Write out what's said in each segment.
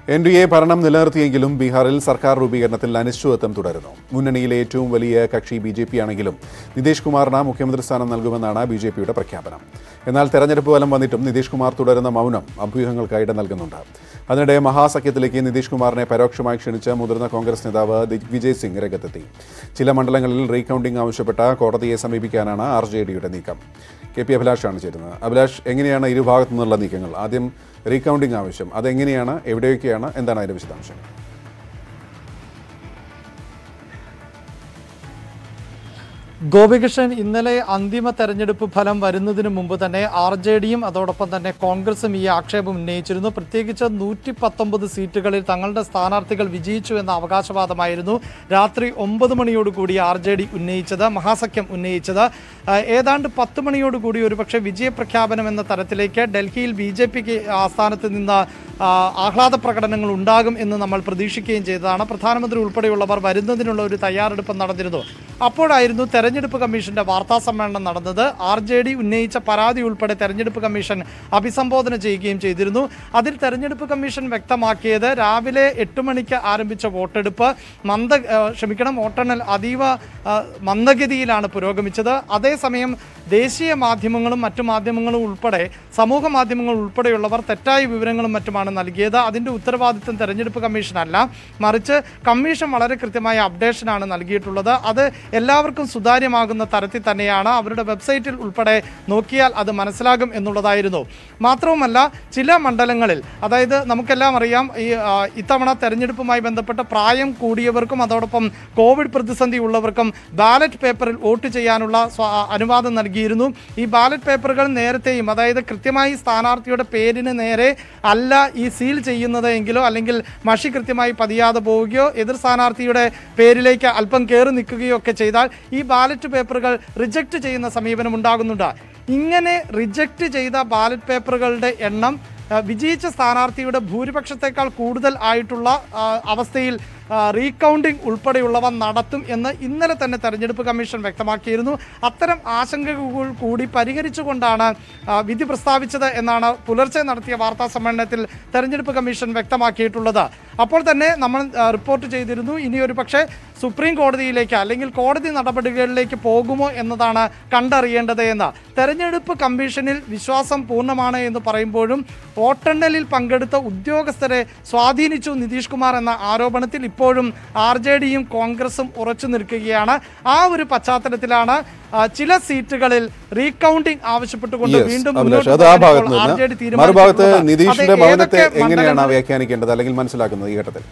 N D A ഭരണം നിലനിർത്തിയെങ്കിലും ബീഹാറിൽ സർക്കാർ രൂപീകരണത്തിൽ അനിശ്ചിതത്വം തുടരുന്നു മുന്നണിയിലെ ഏറ്റവും വലിയ കക്ഷി ബി ജെ പി ആണെങ്കിലും നിതീഷ് കുമാറിന് മുഖ്യമന്ത്രി സ്ഥാനം നൽകുമെന്നാണ് ബി ജെ പിയുടെ പ്രഖ്യാപനം എന്നാൽ തെരഞ്ഞെടുപ്പ് ഫലം വന്നിട്ടും നിതീഷ് കുമാർ തുടരുന്ന മൗനം അഭ്യൂഹങ്ങൾക്ക് ഇട നൽകുന്നുണ്ട് അതിനിടെ മഹാസഖ്യത്തിലേക്ക് നിതീഷ് കുമാറിനെ പരോക്ഷമായി ക്ഷണിച്ച മുതിർന്ന കോൺഗ്രസ് നേതാവ് ദിഗ്വിജയ് സിംഗ് രംഗത്തെത്തി ചില മണ്ഡലങ്ങളിൽ റീകൌണ്ടിംഗ് ആവശ്യപ്പെട്ട കോടതിയെ സമീപിക്കാനാണ് ആർ ജെ ഡിയുടെ നീക്കം കെ പി അഭിലാഷാണ് ചേരുന്നത് അഭിലാഷ് എങ്ങനെയാണ് ഇരുഭാഗത്തു നിന്നുള്ള നീക്കങ്ങൾ ആദ്യം റീകൌണ്ടിംഗ് ആവശ്യം അതെങ്ങനെയാണ് എവിടെയൊക്കെയാണ് എന്താണ് അതിന്റെ വിശദാംശങ്ങൾ ഗോപികൃഷ്ണൻ ഇന്നലെ അന്തിമ തെരഞ്ഞെടുപ്പ് ഫലം വരുന്നതിന് മുമ്പ് തന്നെ ആർ ജെ ഡിയും അതോടൊപ്പം തന്നെ കോൺഗ്രസും ഈ ആക്ഷേപം ഉന്നയിച്ചിരുന്നു പ്രത്യേകിച്ച് നൂറ്റി പത്തൊമ്പത് സീറ്റുകളിൽ തങ്ങളുടെ സ്ഥാനാർത്ഥികൾ വിജയിച്ചു എന്ന അവകാശവാദമായിരുന്നു രാത്രി ഒമ്പത് മണിയോടുകൂടി ആർ ജെ ഡി ഉന്നയിച്ചത് മഹാസഖ്യം ഉന്നയിച്ചത് ആ, ഏതാണ്ട് പത്ത് മണിയോടുകൂടി ഒരുപക്ഷെ വിജയപ്രഖ്യാപനം എന്ന തരത്തിലേക്ക് ഡൽഹിയിൽ ബി ജെ പിക്ക് ആസ്ഥാനത്ത് നിന്ന് ആ, ആഹ്ലാദ പ്രകടനങ്ങൾ ഉണ്ടാകും എന്ന് നമ്മൾ പ്രതീക്ഷിക്കുകയും ചെയ്തതാണ് പ്രധാനമന്ത്രി ഉൾപ്പെടെയുള്ളവർ വരുന്നതിനുള്ള ഒരു തയ്യാറെടുപ്പ് നടന്നിരുന്നു അപ്പോഴായിരുന്നു തെരഞ്ഞെടുപ്പ് കമ്മീഷന്റെ വാർത്താ സമ്മേളനം നടന്നത് ആർ ജെ ഡി ഉന്നയിച്ച പരാതി ഉൾപ്പെടെ തെരഞ്ഞെടുപ്പ് കമ്മീഷൻ അഭിസംബോധന ചെയ്യുകയും ചെയ്തിരുന്നു അതിൽ തെരഞ്ഞെടുപ്പ് കമ്മീഷൻ വ്യക്തമാക്കിയത് രാവിലെ എട്ട് മണിക്ക് ആരംഭിച്ച വോട്ടെടുപ്പ് മന്ദ ആ, ക്ഷമിക്കണം വോട്ടെണ്ണൽ അതീവ ആ, മന്ദഗതിയിലാണ് പുരോഗമിച്ചത് അതേസമയം ദേശീയ മാധ്യമങ്ങളും മറ്റു മാധ്യമങ്ങളും ഉൾപ്പെടെ സമൂഹ മാധ്യമങ്ങൾ ഉൾപ്പെടെയുള്ളവർ തെറ്റായ വിവരങ്ങളും മറ്റുമാണ് നൽകിയത് അതിൻ്റെ ഉത്തരവാദിത്വം തെരഞ്ഞെടുപ്പ് കമ്മീഷനല്ല മറിച്ച് കമ്മീഷൻ വളരെ കൃത്യമായ അപ്ഡേഷനാണ് നൽകിയിട്ടുള്ളത് അത് എല്ലാവർക്കും സുതാര്യമാകുന്ന തരത്തിൽ തന്നെയാണ് അവരുടെ വെബ്സൈറ്റിൽ ഉൾപ്പെടെ നോക്കിയാൽ അത് മനസ്സിലാകും എന്നുള്ളതായിരുന്നു മാത്രവുമല്ല ചില മണ്ഡലങ്ങളിൽ അതായത് നമുക്കെല്ലാം അറിയാം ഈ ആ, ഇത്തവണ തെരഞ്ഞെടുപ്പുമായി ബന്ധപ്പെട്ട് പ്രായം കൂടിയവർക്കും അതോടൊപ്പം കോവിഡ് പ്രതിസന്ധി ഉള്ളവർക്കും ബാലറ്റ് പേപ്പറിൽ വോട്ട് ചെയ്യാനുള്ള സ്വ- അനുവാദം നൽകിയിരുന്നു ഈ ബാലറ്റ് പേപ്പറുകൾ നേരത്തെയും അതായത് കൃത്യമായി സ്ഥാനാർത്ഥിയുടെ പേരിന് നേരെ അല്ല ഈ സീൽ ചെയ്യുന്നത് എങ്കിലോ അല്ലെങ്കിൽ മഷി കൃത്യമായി പതിയാതെ പോവുകയോ എതിർ സ്ഥാനാർത്ഥിയുടെ പേരിലേക്ക് അല്പം കയറി നിൽക്കുകയോ ഒക്കെ ചെയ്താൽ ഈ ബാലറ്റ് പേപ്പറുകൾ റിജക്റ്റ് ചെയ്യുന്ന സമീപനം ഉണ്ടാകുന്നുണ്ട് ഇങ്ങനെ റിജക്റ്റ് ചെയ്ത ബാലറ്റ് പേപ്പറുകളുടെ എണ്ണം ആ, വിജയിച്ച സ്ഥാനാർത്ഥിയുടെ ഭൂരിപക്ഷത്തെക്കാൾ കൂടുതൽ ആയിട്ടുള്ള ആ, അവസ്ഥയിൽ റീകൗണ്ടിംഗ് ഉൾപ്പെടെയുള്ളവ നടത്തും എന്ന് ഇന്നലെ തന്നെ തെരഞ്ഞെടുപ്പ് കമ്മീഷൻ വ്യക്തമാക്കിയിരുന്നു അത്തരം ആശങ്കകൾ കൂടി പരിഹരിച്ചുകൊണ്ടാണ് ആ, വിധി പ്രസ്താവിച്ചത് എന്നാണ് പുലർച്ചെ നടത്തിയ വാർത്താ സമ്മേളനത്തിൽ തെരഞ്ഞെടുപ്പ് കമ്മീഷൻ വ്യക്തമാക്കിയിട്ടുള്ളത് അപ്പോൾ തന്നെ നമ്മൾ ആ, റിപ്പോർട്ട് ചെയ്തിരുന്നു ഇനി ഒരു പക്ഷേ സുപ്രീം കോടതിയിലേക്ക് അല്ലെങ്കിൽ കോടതി നടപടികളിലേക്ക് പോകുമോ എന്നതാണ് കണ്ടറിയേണ്ടത് എന്ന് തെരഞ്ഞെടുപ്പ് കമ്മീഷനിൽ വിശ്വാസം പൂർണ്ണമാണ് എന്ന് പറയുമ്പോഴും വോട്ടെണ്ണലിൽ പങ്കെടുത്ത ഉദ്യോഗസ്ഥരെ സ്വാധീനിച്ചു നിതീഷ് കുമാർ എന്ന ആരോപണത്തിൽ ഇപ്പോഴും ആർ ജെ ഡിയും കോൺഗ്രസും ഉറച്ചു നിൽക്കുകയാണ് ആ ഒരു പശ്ചാത്തലത്തിലാണ് ആ, ചില സീറ്റുകളിൽ റീകൗണ്ടിംഗ് ആവശ്യപ്പെട്ടുകൊണ്ട് Yes, വീണ്ടും അഭിലാഷ് മുന്നോട്ട് അത് ആ പോകാൻ ഭാഗത്ത് ഇപ്പോൾ RJD നിന്ന് മറുഭാഗത്ത് തീരുമാനിച്ചിട്ടുള്ളത്. നിതീഷിന്റെ അത് മൗനത്തെ ഏതൊക്കെ എങ്ങനെയാണ് മണ്ഡലങ്ങളിൽ- വ്യാഖ്യാനിക്കേണ്ടത് അല്ലെങ്കിൽ മനസ്സിലാക്കുന്നത് ഈ ഘട്ടത്തിൽ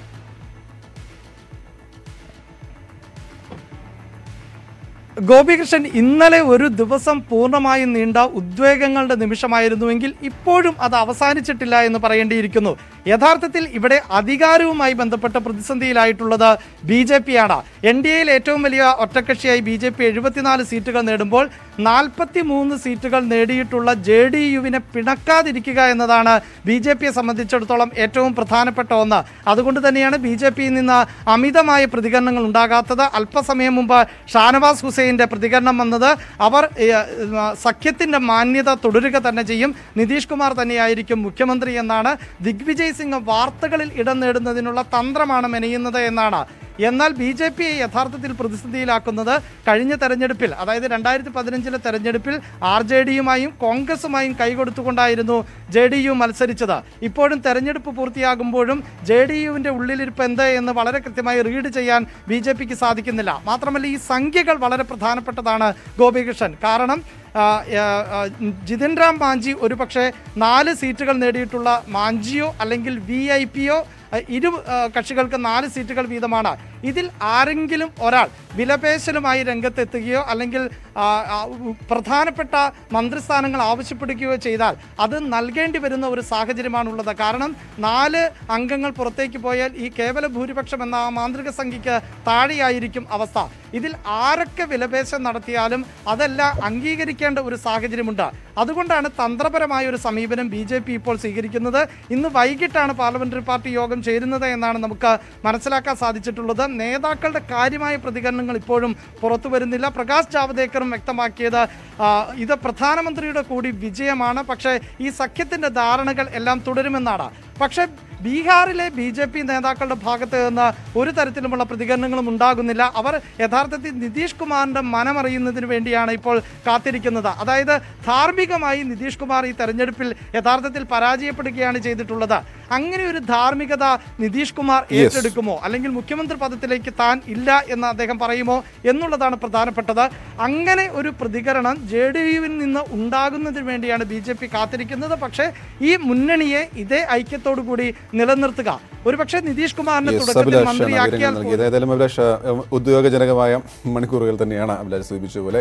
ഗോപികൃഷ്ണൻ ഇന്നലെ ഒരു ദിവസം പൂർണ്ണമായും നീണ്ട ഉദ്വേഗങ്ങളുടെ നിമിഷമായിരുന്നുവെങ്കിൽ ഇപ്പോഴും അത് അവസാനിച്ചിട്ടില്ല എന്ന് പറയേണ്ടിയിരിക്കുന്നു യഥാർത്ഥത്തിൽ ഇവിടെ അധികാരവുമായി ബന്ധപ്പെട്ട പ്രതിസന്ധിയിലായിട്ടുള്ളത് ബി ജെ പി ആണ് എൻ ഡി എയിൽ ഏറ്റവും വലിയ ഒറ്റക്കക്ഷിയായി ബി ജെ പി എഴുപത്തിനാല് സീറ്റുകൾ നേടുമ്പോൾ നാൽപ്പത്തി മൂന്ന് സീറ്റുകൾ നേടിയിട്ടുള്ള ജെ ഡി യുവിനെ പിണക്കാതിരിക്കുക എന്നതാണ് ബി ജെ പിയെ സംബന്ധിച്ചിടത്തോളം ഏറ്റവും പ്രധാനപ്പെട്ട ഒന്ന് അതുകൊണ്ട് തന്നെയാണ് ബി ജെ പിയിൽ നിന്ന് അമിതമായ പ്രതികരണങ്ങൾ ഉണ്ടാകാത്തത് അല്പസമയം മുമ്പ് ഷാനവാസ് ഹുസൈൻ്റെ പ്രതികരണം വന്നത് അവർ ഏ, ആ, സഖ്യത്തിൻ്റെ മാന്യത തുടരുക തന്നെ ചെയ്യും നിതീഷ് കുമാർ തന്നെയായിരിക്കും മുഖ്യമന്ത്രി എന്നാണ് ദിഗ്വിജയ് സിംഗ് വാർത്തകളിൽ ഇടം നേടുന്നതിനുള്ള തന്ത്രമാണ് മെനയുന്നത് എന്നാണ് എന്നാൽ ബി ജെ പിയെ യഥാർത്ഥത്തിൽ പ്രതിസന്ധിയിലാക്കുന്നത് കഴിഞ്ഞ തെരഞ്ഞെടുപ്പിൽ അതായത് രണ്ടായിരത്തി പതിനഞ്ചിലെ തെരഞ്ഞെടുപ്പിൽ ആർ ജെ ഡിയുമായും കോൺഗ്രസുമായും കൈകൊടുത്തുകൊണ്ടായിരുന്നു ജെ ഡി യു മത്സരിച്ചത് ഇപ്പോഴും തെരഞ്ഞെടുപ്പ് പൂർത്തിയാകുമ്പോഴും ജെ ഡി യുവിൻ്റെ ഉള്ളിലിരിപ്പ് എന്ത് എന്ന് വളരെ കൃത്യമായി റീഡ് ചെയ്യാൻ ബി ജെ പിക്ക് സാധിക്കുന്നില്ല മാത്രമല്ല ഈ സംഖ്യകൾ വളരെ പ്രധാനപ്പെട്ടതാണ് ഗോപികൃഷ്ണൻ കാരണം ആ, ആ, ആ, ജിതിൻ റാം മാഞ്ചി ഒരുപക്ഷെ നാല് സീറ്റുകൾ നേടിയിട്ടുള്ള മാഞ്ചിയോ അല്ലെങ്കിൽ വി ഐ പിയോ ഇരു ആ, കക്ഷികൾക്ക് നാല് സീറ്റുകൾ വീതമാണ് ഇതിൽ ആരെങ്കിലും ഒരാൾ വിലപേശലുമായി രംഗത്തെത്തുകയോ അല്ലെങ്കിൽ ആ, ആ, ഉ- പ്രധാനപ്പെട്ട മന്ത്രിസ്ഥാനങ്ങൾ ആവശ്യപ്പെടുകയോ ചെയ്താൽ അത് നൽകേണ്ടി വരുന്ന ഒരു സാഹചര്യമാണുള്ളത് കാരണം നാല് അംഗങ്ങൾ പുറത്തേക്ക് പോയാൽ ഈ കേവല ഭൂരിപക്ഷം എന്ന ആ മാന്ത്രിക സംഖ്യയ്ക്ക് താഴെയായിരിക്കും അവസ്ഥ ഇതിൽ ആരൊക്കെ വിലപേശം നടത്തിയാലും അതെല്ലാം അംഗീകരിക്കേണ്ട ഒരു സാഹചര്യമുണ്ട് അതുകൊണ്ടാണ് തന്ത്രപരമായ ഒരു സമീപനം ബി ജെ പി ഇപ്പോൾ സ്വീകരിക്കുന്നത് ഇന്ന് വൈകിട്ടാണ് പാർലമെന്ററി പാർട്ടി യോഗം ചേരുന്നത് എന്നാണ് നമുക്ക് മനസ്സിലാക്കാൻ സാധിച്ചിട്ടുള്ളത് നേതാക്കളുടെ കാര്യമായ പ്രതികരണങ്ങൾ ഇപ്പോഴും പുറത്തു വരുന്നില്ല പ്രകാശ് ജാവ്ദേക്കറും വ്യക്തമാക്കിയത് ആ, ഇത് പ്രധാനമന്ത്രിയുടെ കൂടി വിജയമാണ് പക്ഷേ ഈ സഖ്യത്തിന്റെ ധാരണകൾ എല്ലാം തുടരുമെന്നാണ് പക്ഷേ ബീഹാറിലെ ബി ജെ പി നേതാക്കളുടെ ഭാഗത്ത് നിന്ന് ഒരു തരത്തിലുമുള്ള പ്രതികരണങ്ങളും ഉണ്ടാകുന്നില്ല അവർ യഥാർത്ഥത്തിൽ നിതീഷ് കുമാറിന്റെ മനമറിയുന്നതിന് വേണ്ടിയാണ് ഇപ്പോൾ കാത്തിരിക്കുന്നത് അതായത് ധാർമ്മികമായി നിതീഷ് കുമാർ ഈ തെരഞ്ഞെടുപ്പിൽ യഥാർത്ഥത്തിൽ പരാജയപ്പെടുകയാണ് ചെയ്തിട്ടുള്ളത് അങ്ങനെ ഒരു ധാർമ്മികത നിതീഷ് കുമാർ ഏറ്റെടുക്കുമോ അല്ലെങ്കിൽ മുഖ്യമന്ത്രി പദത്തിലേക്ക് താൻ ഇല്ല എന്ന് അദ്ദേഹം പറയുമോ എന്നുള്ളതാണ് പ്രധാനപ്പെട്ടത് അങ്ങനെ ഒരു പ്രതികരണം ജെ ഡി യുവിൽ നിന്ന് ഉണ്ടാകുന്നതിന് വേണ്ടിയാണ് ബി ജെ പി കാത്തിരിക്കുന്നത് പക്ഷേ ഈ മുന്നണിയെ ഇതേ ഐക്യത്തോടു കൂടി നിലനിർത്തുക ഒരുപക്ഷെ നിതീഷ് കുമാറിനെ യെസ് തുടക്കത്തിൽ അഭിലാഷാണ് വിവരങ്ങൾ മന്ത്രിയാക്കിയാൽ നൽകിയത് ഏതായാലും അഭിലാഷ് ഉദ്യോഗജനകമായ മണിക്കൂറുകൾ തന്നെയാണ് അഭിലാഷ് സൂചിപ്പിച്ചതുപോലെ